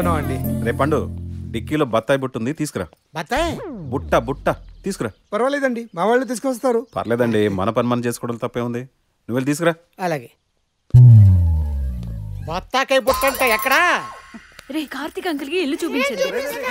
బాగున్నాం అండి రే పండు డిక్కీలో బత్తాయి బుట్ట ఉంది తీసుకురా బత్తాయి బుట్ట బుట్ట తీసుకురా పర్వాలేదండి మా వాళ్ళు తీసుకొస్తారు పర్లేదండి మన పని మనం చేసుకోవడం తప్పే ఉంది నువ్వు వెళ్ళి తీసుకురా అలాగే బత్తాకాయ పుట్టంట ఎక్కడా రే కార్తీక్ అంకుల్ కి ఇల్లు చూపించండి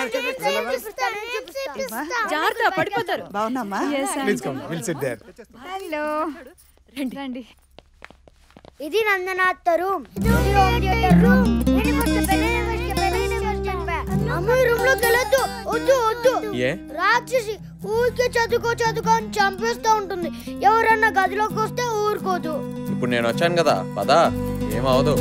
జాగ్రత్త పడిపోతారు బాగున్నామ్మా please come will sit there hello రండి రండి ఇది నందనాథ్ రూమ్ ఇది హోమ్ థియేటర్ రూమ్ నేను ఫస్ట్ పెళ్ళైన ఫస్ట్ పెళ్ళైన ఫస్ట్ చెప్పా అమ్మ రూమ్ లోకి వెళ్ళొద్దు వద్దు వద్దు ఏ రాక్షసి ఊరికే చదువుకో చదువుకో అని చంపేస్తూ ఉంటుంది ఎవరన్నా గదిలోకి వస్తే ఊరుకోదు ఇప్పుడు నేను వచ్చాను కదా పదా ఏమవదు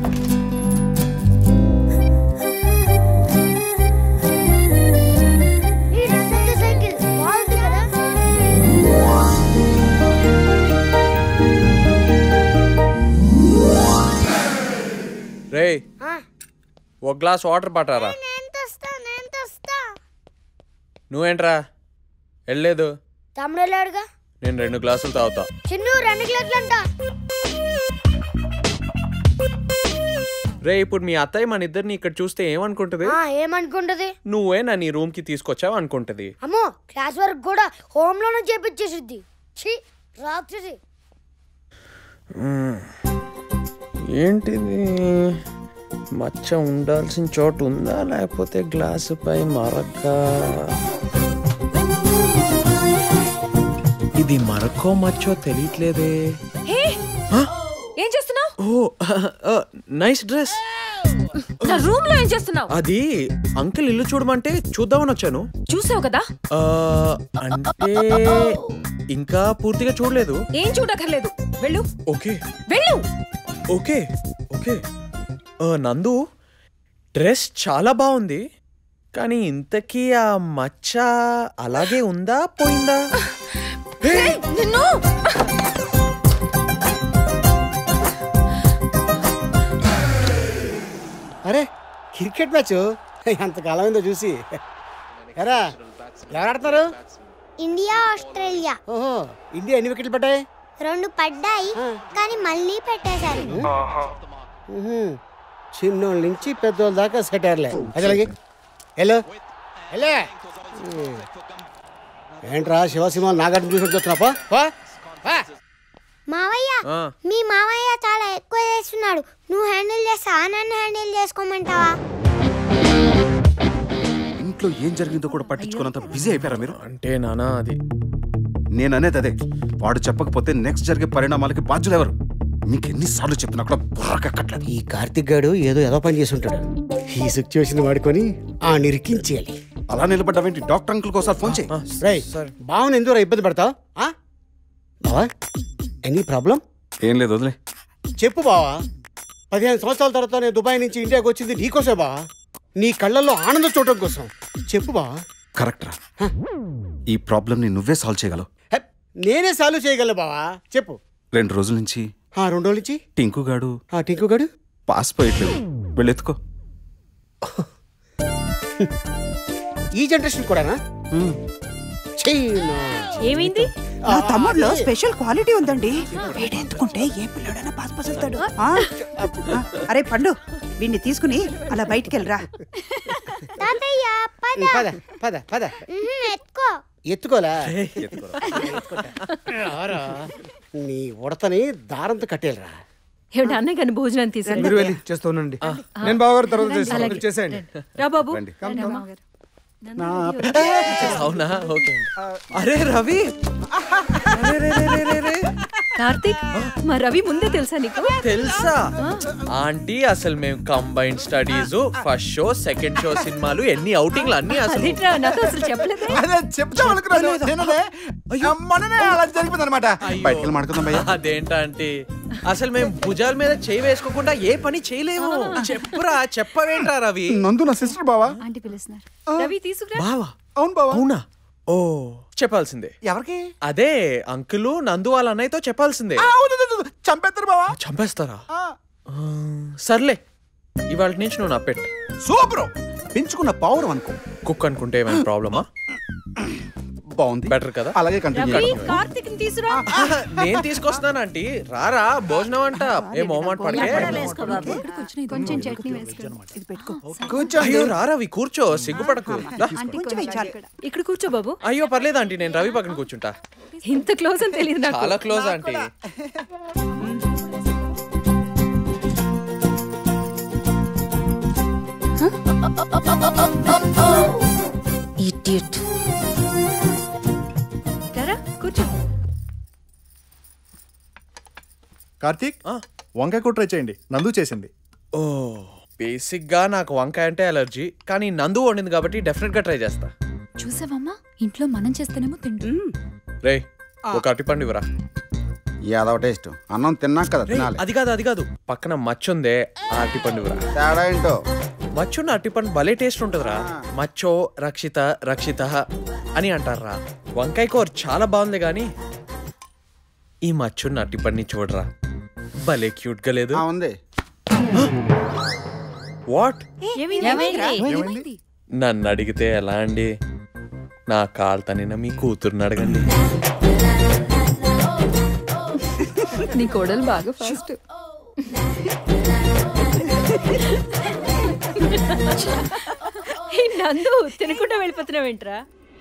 ఈ నందన సైకిల్ బాగుంది కదా రే ఆ, ఒక గ్లాస్ వాటర్ పట్టారా నేను తెస్తా నేను తెస్తా నువ్వేంట్రా వెళ్ళలేదు తమ్ముడు వెళ్ళాడుగా నేను రెండు గ్లాసులు తాగుతా చిన్ను రెండు గ్లాసులు అంట రే ఇప్పుడు మీ అత్తయ్య మన ఇద్దరిని ఇక్కడ చూస్తే ఏమనుకుంటది ఆ, ఏమనుకుంటది నువ్వే నా నీ రూమ్ కి తీసుకొచ్చావు అనుకుంటది అమ్మో క్లాస్ వర్క్ కూడా హోమ్ లోనే చేపించేసిద్ది ఛీ రాక్షసి ఏంటిది మచ్చ ఉండాల్సిన చోటు ఉందా లేకపోతే గ్లాసు పై మరక ఇది మరకో మచ్చో తెలియట్లేదే హే ఏం చేస్తున్నావు ఓ నైస్ డ్రెస్ నా రూమ్ లో ఏం చేస్తున్నావు అది అంకుల్ ఇల్లు చూడమంటే చూద్దామని వచ్చాను చూసావు కదా ఆ, అంటే ఇంకా పూర్తిగా చూడలేదు ఏం చూడక్కర్లేదు వెళ్ళు ఓకే వెళ్ళు ఓకే ఓకే ఆ, నందు డ్రెస్ చాలా బాగుంది కానీ ఇంతకీ ఆ మచ్చ అలాగే ఉందా పోయిందా ఏయ్, నిన్ను అరే క్రికెట్ మ్యాచ్ ఎంతకాలం అయిందో చూసి ఎరా ఎవరు ఆడుతున్నారు ఇండియా ఆస్ట్రేలియా ఓహో ఇండియా ఎన్ని వికెట్లు పడ్డాయి రెండు పడ్డాయి కానీ మళ్ళీ పెట్టేశారు ఉహు. చిన్నోళ్ళ నుంచి పెద్దోళ్ళ దాకా సెటర్లే అది అలాగే హలో హలో ఏంట్రా శివసింహ నాగార్జున చూసినట్టు చూస్తున్నాపా మావయ్య ఆ, మీ మావయ్య చాలా ఎక్కువ చేస్తున్నాడు నువ్వు హ్యాండిల్ చేస్తా నన్ను హ్యాండిల్ చేసుకోమంటావా ఇంట్లో ఏం జరిగిందో కూడా పట్టించుకున్నంత బిజీ అయిపోయారా మీరు అంటే నానా అది నేను అనేది అదే వాడు చెప్పకపోతే నెక్స్ట్ జరిగే పరిణామాలకి బాధ్యులు ఎవరు మీకు ఎన్నిసార్లు చెప్పినా కూడా బుర్రకెక్కట్లేదు ఈ కార్తిక్ గాడు ఏదో ఏదో పని చేసి ఉంటాడు ఈ సిచ్యువేషన్ వాడుకొని ఆ నిరికించేయాలి అలా నిలబడ్డావేంటి డాక్టర్ అంకుల్ ఒకసారి ఫోన్ చేయి రై బావని ఎందుకు ఇబ్బంది పడతావు బావా ఎనీ ప్రాబ్లం ఏం లేదు వదిలే చెప్పు బావా పదిహేను సంవత్సరాల తర్వాత నేను దుబాయ్ నుంచి ఇండియాకి వచ్చింది నీకోసే బావా నీ కళ్ళల్లో ఆనందం చూడటం కోసం చెప్పు బావా కరెక్ట్ రా ఈ ప్రాబ్లమ్ ని నువ్వే సాల్వ్ చేయగలవు హె, నేనే సాల్వ్ చేయగలను బావా చెప్పు రెండు రోజుల నుంచి ఆ రెండు రోజుల నుంచి టింకు గాడు ఆ టింకు గడు పాస్ పోయట్లేదు వెళ్ళెత్తుకో ఈ జనరేషన్ కూడానా చైనా ఏమైంది నా తమ్ముడులో స్పెషల్ క్వాలిటీ ఉందండి వీడెందుకుంటే ఏ పిల్లడైనా పాస్ పాస్ అవుతాడు ఆ? ఆ, అరే పండు వీడిని తీసుకుని అలా బయటికి వెళ్ళరా తాతయ్య పద పద పద పద ఉహుం, ఎత్తుకో ఎత్తుకోలా రారా. నీ ఉడతని దారంతో కట్టేలరా ఏమిటి అన్నయ్య గారిని భోజనం మీరు తీసుకురండి వెళ్ళి చేస్తూ ఉండండి నేను బావగారు తర్వాత చేస్తాను అలాగే. మీరు చేసేయండి రా బాబు రండి. అవునా ఓకే అరే రవి అరే, రే, రే, రే, రే, రే. కార్తీక్ మా రవి ముందే తెలుసా నీకు తెలుసా ఆంటీ అసలు మేము combined studies first show second show సినిమాలు ఎన్ని అవుటింగ్లు అన్ని అసలు అదేంట్రా నాతో అసలు చెప్పలేదే అదే చెప్తాం అనుకున్నాను నేనదే మొన్ననే అలా జరిగిపోయింది అనమాట బయటికి వెళ్ళి మాడుకుందాం భయ్యా అదేంటంటే అసలు మేము భుజాల మీద చేయి వేసుకోకుండా ఏ పని చేయలేము చెప్పురా చెప్పవేంట్రా రవి నందు నా సిస్టర్ బావా ఆంటీ పిలుస్తున్నారు రవి తీసుకురా బావా అవును బావా అవునా ఓ చెప్పాల్సిందే ఎవరికి అదే అంకులు నందు వాళ్ళ అన్నయ్యతో చెప్పాల్సిందే ఆ, వద్దు, వద్దు, వద్దు. చంపేస్తారు బావా చంపేస్తారా ఆ. ఆ, సర్లే ఇవాళ నుంచి నువ్వు నా పెట్ సూపర్ పెంచుకున్న పౌరం అనుకో కుక్ అనుకుంటే ఏమైనా ప్రాబ్లమా బాగుంది బెటర్ కదా అలాగే కంటిన్యూ రవి కార్తీక్ తీసురా నేను తీసుకొస్తాను ఆంటీ రారా భోజనం అంట ఏ మొహమాట పడితే కొంచెం చట్నీ వేసుకో ఇది పెట్టుకో కూర్చోండి అయ్యో రా రవి కూర్చో సిగ్గుపడకు రా. కొంచెం ఇచ్చాలి ఇక్కడ కూర్చో బాబు అయ్యో పర్లేదు ఆంటీ నేను రవి పక్కన కూర్చుంటా ఇంత క్లోజ్ అని తెలియదు నాకు చాలా క్లోజ్ ఆంటీ ఇడియట్ రారా కూర్చో కార్తీక్ ఆ. వంకాయ కూర ట్రై చేయండి నందు చేసింది ఓ బేసిక్ గా నాకు వంకాయ అంటే అలర్జీ కానీ నందు వండింది కాబట్టి డెఫినెట్ గా ట్రై చేస్తా చూసావమ్మా ఇంట్లో మనం చేస్తేనేమో తింటు రే ఒక అరటిపండు ఇవ్వరా యాదవ టేస్ట్ అన్నం తిన్నాక కదా రేయ్, తినాలి అది కాదు అది కాదు పక్కన మచ్చుందే ఆ అరటిపండు ఇవ్వరా తేడా ఏంటో మచ్చున్న అరటిపండు భలే టేస్ట్ ఉంటుందిరా మచ్చో రక్షిత రక్షిత అని అంటారా వంకాయ కూర చాలా బాగుంది కానీ ఈ మచ్చున్న అరటిపండుని చూడరా భలే క్యూట్ గా లేదు ఆ, ఉంది వాట్ ఏమైంది నన్ను అడిగితే ఎలా అండి నా కాల్తనిన మీ కూతుర్ని అడగండి నీ కోడలు బాగా ఫాస్ట్ నందు తినకుండా వెళ్ళిపోతున్నావేంట్రా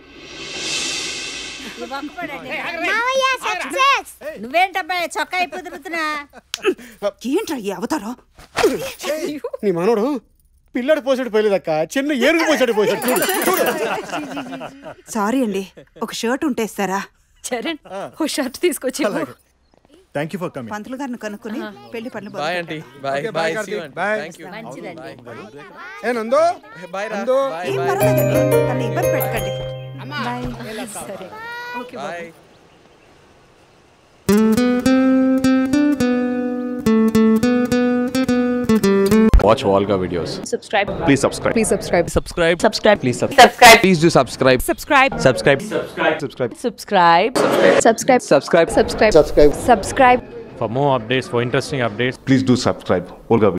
మావయ్య సక్సెస్ నువ్వేంటబ్బాయి చొక్కా అయిపోతున్నా ఏంట్రా ఈ అవతారం నీ మనోడు పిల్లడు పోసాడు పోయలేదక్క చిన్న ఏరుగు పోసాడు పోసాడు చూడు చూడు సారీ అండి ఒక షర్ట్ ఉంటే ఇస్తారా చరణ్ ఓ షర్ట్ తీసుకొచ్చి ఇవ్వు. థ్యాంక్ యూ ఫర్ కమింగ్ పంతులు గారిని కనుక్కుని పెళ్లి పనులు bye aunty bye bye see you Bye. Thank you ఏ నందు బాయ్ రా నందు. బాయ్ ఏం బాయ్ పర్వాలేదండి తను ఇబ్బంది పెట్టకండి సరే okay bye Watch Volga videos. subscribe please subscribe please subscribe Subscribe. subscribe Please subscribe. subscribe Please do subscribe. subscribe Subscribe. subscribe subscribe subscribe Subscribe. subscribe subscribe subscribe For more updates, for interesting updates, please do subscribe Olga